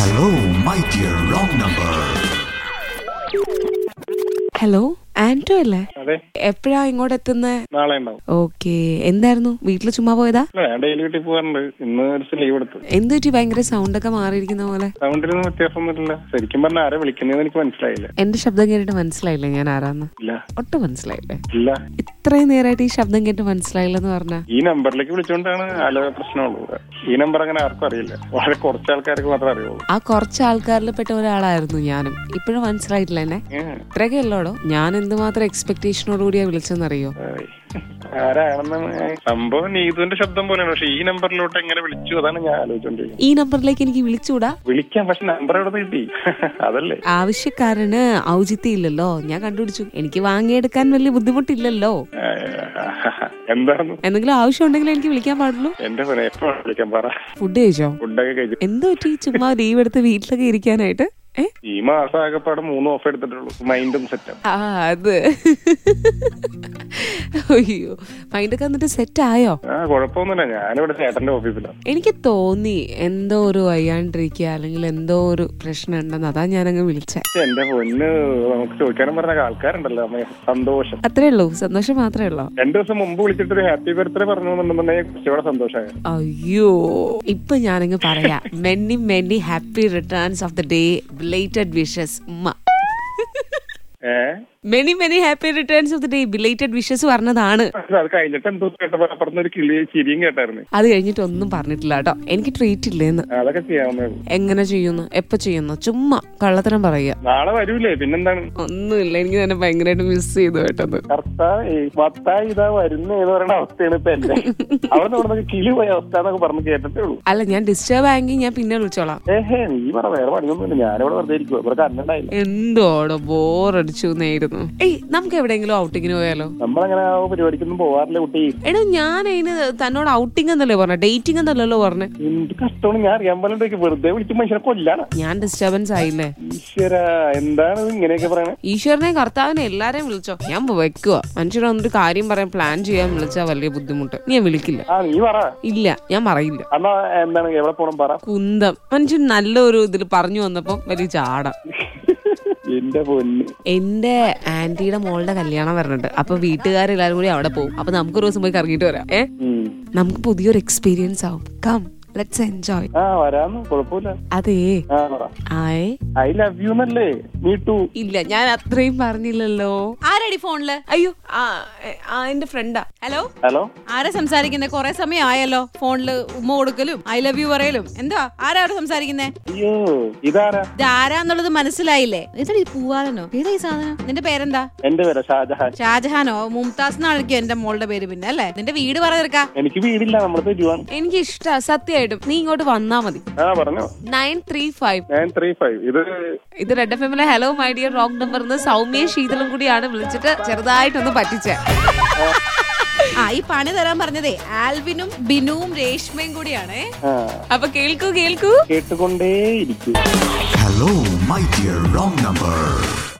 Hello, my dear wrong number. Hello Anto അല്ലേ അതെ എപ്പോഴാ ഇങ്ങോട്ട് എത്തുന്നത് നാളെ ഉണ്ടാവും ഓക്കെ എന്തായിരുന്നു വീട്ടിൽ ചുമ്മാ പോയതാ അല്ല ഞാൻ ഡെയിലി വീട്ടിൽ പോകാറുണ്ട് ഇന്ന് ഒരു ദിവസം ലീവ് എടുത്തു എന്ത് പറ്റി ഭയങ്കര സൗണ്ട് ഒക്കെ മാറിയിരിക്കുന്ന പോലെ സൗണ്ടിലൊന്നും വ്യത്യാസമൊന്നുമില്ല ശരിക്കും പറഞ്ഞാൽ ആരെ വിളിക്കുന്നതെന്ന് എനിക്ക് മനസ്സിലായില്ല എന്റെ ശബ്ദം കേട്ടിട്ട് മനസ്സിലായില്ലേ ഞാൻ ആരാന്ന് ഇല്ല ഒട്ടും മനസ്സിലായില്ലേ ഇല്ല ഇത്രയും നേരമായിട്ട് ഈ ശബ്ദം കേട്ട് മനസ്സിലായില്ലെന്ന് പറഞ്ഞ ഈ നമ്പറിലേക്ക് വിളിച്ചുകൊണ്ടാണ് ആലോചന പ്രശ്നമുള്ളൂ ഈ നമ്പർ അങ്ങനെ ആർക്കും അറിയില്ല വളരെ കുറച്ച് ആൾക്കാർക്ക് മാത്രമേ അറിയുള്ളൂ ആ കുറച്ച് ആൾക്കാരിൽ പെട്ട ഒരാളായിരുന്നു ഞാനും ഇപ്പോഴും മനസ്സിലായിട്ടില്ല എന്നെ ഏ, ഇത്രയൊക്കെ അല്ലോടോ ഞാൻ എന്തുമാത്രം എക്സ്പെക്ടേഷനോട് കൂടിയാ വിളിച്ചെന്നറിയോ ആയി. ആരാണെന്ന് സംഭവം നീതുവിന്റെ ശബ്ദം പോലെയാണ് പക്ഷെ ഈ നമ്പറിലോട്ട് എങ്ങനെ വിളിച്ചു അതാണ് ഞാൻ ആലോചിച്ചോണ്ടിരിക്കുന്നത് ഈ നമ്പറിലേക്ക് എനിക്ക് വിളിച്ചുകൂടാ വിളിക്കാം പക്ഷെ നമ്പർ എവിടെ കിട്ടി അതല്ലേ ആവശ്യക്കാരന് ഔചിത്യം ഇല്ലല്ലോ ഞാൻ കണ്ടുപിടിച്ചു എനിക്ക് വാങ്ങിയെടുക്കാൻ വലിയ ബുദ്ധിമുട്ടില്ലല്ലോ ആ, എന്താണെന്ന് എന്തെങ്കിലും ആവശ്യം ഉണ്ടെങ്കിൽ എനിക്ക് വിളിക്കാൻ പാടുള്ളൂ എന്റെ പോലെ എപ്പോ വിളിക്കാൻ പറ ഫുഡ് കഴിച്ചോ ഫുഡൊക്കെ കഴിച്ചു എന്ത് പറ്റി ചുമ്മാ ലീവ് എടുത്ത് വീട്ടിലൊക്കെ ഇരിക്കാനായിട്ട് ഏ ഈ മാസം ആകെപ്പാടെ മൂന്ന് ഓഫ് എടുത്തിട്ടുള്ളൂ മൈൻഡും സെറ്റാണ് ആ അത് അയ്യോ മൈൻഡൊക്കെ എന്നിട്ട് സെറ്റ് ആയോ ആ കുഴപ്പമൊന്നുമില്ല ഞാനിവിടെ ചേട്ടന്റെ ഓഫീസിലാണ് എനിക്ക് തോന്നി എന്തോ ഒരു വയ്യാണ്ടിരിക്കുക അല്ലെങ്കിൽ എന്തോ ഒരു പ്രശ്നം ഉണ്ടെന്ന് അതാ ഞാനങ്ങ് വിളിച്ചേ പക്ഷെ എന്റെ പൊന്ന് നമുക്ക് ചോദിക്കാനും പറഞ്ഞ ആൾക്കാരുണ്ടല്ലോ അമ്മേ സന്തോഷം അത്രേ ഉള്ളൂ സന്തോഷം മാത്രമേ ഉള്ളൂ രണ്ടു ദിവസം മുമ്പ് വിളിച്ചിട്ട് ഒരു ഹാപ്പി ബർത്ത്ഡേ പറഞ്ഞു എന്നുണ്ടെന്നുണ്ടെങ്കിൽ കുറച്ചുകൂടെ സന്തോഷമായി അയ്യോ ഇപ്പൊ ഞാനങ്ങ് പറയാ many many happy returns of the day belated wishes ഉമ്മ ഏ many many happy returns of the day belated wishes പറഞ്ഞതാണ് പക്ഷെ അത് കഴിഞ്ഞിട്ട് എന്തോ കേട്ടപ്പോ അപ്പുറത്ത് ഒരു കിളി ചിരിയും കേട്ടായിരുന്നു അത് കഴിഞ്ഞിട്ട് ഒന്നും പറഞ്ഞിട്ടില്ല കേട്ടോ എനിക്ക് ട്രീറ്റ് ഇല്ലേന്ന് അതൊക്കെ ചെയ്യാവുന്നേ ഉള്ളൂ എങ്ങനെ ചെയ്യുന്നു എപ്പോ ചെയ്യുന്നു ചുമ്മാ കള്ളത്തരം പറയുക നാളെ വരൂലേ പിന്നെന്താണ് ഒന്നുമില്ല എനിക്ക് തന്നെ ഭയങ്കരമായിട്ട് മിസ് ചെയ്തു കേട്ടത് കർത്താവ് മത്തായി ഇതാ വരുന്നേ എന്ന് പറയുന്ന അവസ്ഥയാണ് ഇപ്പൊ എന്റെ അവിടെ നിന്ന് കിളി പോയ അവസ്ഥ എന്നൊക്കെ പറഞ്ഞ് കേട്ടിട്ടേ ഉള്ളൂ അല്ല ഞാൻ ഡിസ്റ്റർബ് ആയെങ്കിൽ ഞാൻ പിന്നെ വിളിച്ചോളാം ഏഹേ നീ പറ വേറെ പണിയൊന്നുമില്ല ഞാനിവിടെ വെറുതെ ഇരിക്കുവോ ഇവിടെ കറണ്ടുണ്ടായില്ല എന്തോടോ ബോറടിച്ചു നേയിരുന്നു ഏയ് നമുക്ക് എവിടെയെങ്കിലും ഔട്ടിങ്ങിന് പോയാലോ നമ്മളങ്ങനെ ആ പരിപാടിക്കൊന്നും പോവാറില്ല കുട്ടി എടോ ഞാൻ അതിന് തന്നോട് ഔട്ടിംഗ് എന്നല്ലേ പറഞ്ഞ ഡേറ്റിംഗ് എന്നല്ലല്ലോ പറഞ്ഞേ എന്ത് കഷ്ടമാണ് ഞാൻ അറിയാൻ പോലെ വെറുതെ വിളിച്ച് മനുഷ്യനെ കൊല്ലാണ് ഞാൻ ഡിസ്റ്റർബൻസ് ആയില്ലേ ഈശ്വര എന്താണ് ഇത് ഇങ്ങനെയൊക്കെ പറയണേ ഈശ്വരനെ കർത്താവിനെ എല്ലാരെയും വിളിച്ചോ ഞാൻ വെക്കുക മനുഷ്യർ വന്നിട്ട് കാര്യം പറയാൻ പ്ലാൻ ചെയ്യാൻ വിളിച്ചാ വലിയ ബുദ്ധിമുട്ട് നീ ഞാൻ വിളിക്കില്ല ആ നീ പറ ഇല്ല ഞാൻ പറയില്ല എന്നാ എന്താണ് എവിടെ പോണം പറ കുന്തം മനുഷ്യൻ നല്ലൊരു ഇതിൽ പറഞ്ഞു വന്നപ്പം വലിയ ചാട എന്റെ പൊന്ന് എന്റെ ആന്റിയുടെ മോളുടെ കല്യാണം വരണുണ്ട് അപ്പൊ വീട്ടുകാരെല്ലാരും കൂടി അവിടെ പോകും അപ്പൊ നമുക്കൊരു ദിവസം പോയി കറങ്ങിയിട്ട് വരാം ഏ ഉം. നമുക്ക് പുതിയൊരു എക്സ്പീരിയൻസ് ആവും കം ലെറ്റ്സ് എൻജോയ് ആ വരാന്ന് കുഴപ്പമില്ല അതേ ആ പറ ആയേ ഐ ലവ് യു എന്നല്ലേ നീ ടു ഇല്ല ഞാൻ അത്രയും പറഞ്ഞില്ലല്ലോ ആരടി ഫോണില് അയ്യോ ആ എ, ആ എന്റെ ഫ്രണ്ടാ ഹലോ ഹലോ ആരാ സംസാരിക്കുന്നത് കൊറേ സമയം ആയല്ലോ ഫോണില് ഉമ്മ കൊടുക്കലും ഐ ലവ് യു പറയലും എന്താ ആരാ അവിടെ സംസാരിക്കുന്നേ അയ്യോ ഇതാരാ ഇത് ആരാന്നുള്ളത് മനസ്സിലായില്ലേ ഇതടി പൂവാലനോ ഏതാ ഈ സാധനം നിന്റെ പേരെന്താ എന്റെ പേരാ ഷാജഹാൻ ഷാജഹാനോ മുംതാസ് എന്നായിരിക്കും എന്റെ മോളുടെ പേര് പിന്നെ അല്ലേ നിന്റെ വീട് പറഞ്ഞെടുക്കാ എനിക്ക് വീടില്ല നമ്മുടെ തെരുവാണ് എനിക്ക് ഇഷ്ടാ സത്യമായിട്ടും നീ ഇങ്ങോട്ട് വന്നാ മതി ആ പറഞ്ഞോ nine three five nine three five ഇത് ഇത് റെഡ് എഫ് എമ്മിലെ hello my dear wrong number Saumya ശീതളും കൂടിയാണ് വിളിച്ചിട്ട് ചെറുതായിട്ടൊന്ന് പറ്റിച്ചേ ആ ഈ പണി തരാൻ പറഞ്ഞതേ ആൽവിനും ബിനുവും രേഷ്മയും കൂടിയാണേ ആ അപ്പൊ കേൾക്കൂ കേൾക്കൂ കേട്ടുകൊണ്ടേയിരിക്കും Hello, my dear wrong number.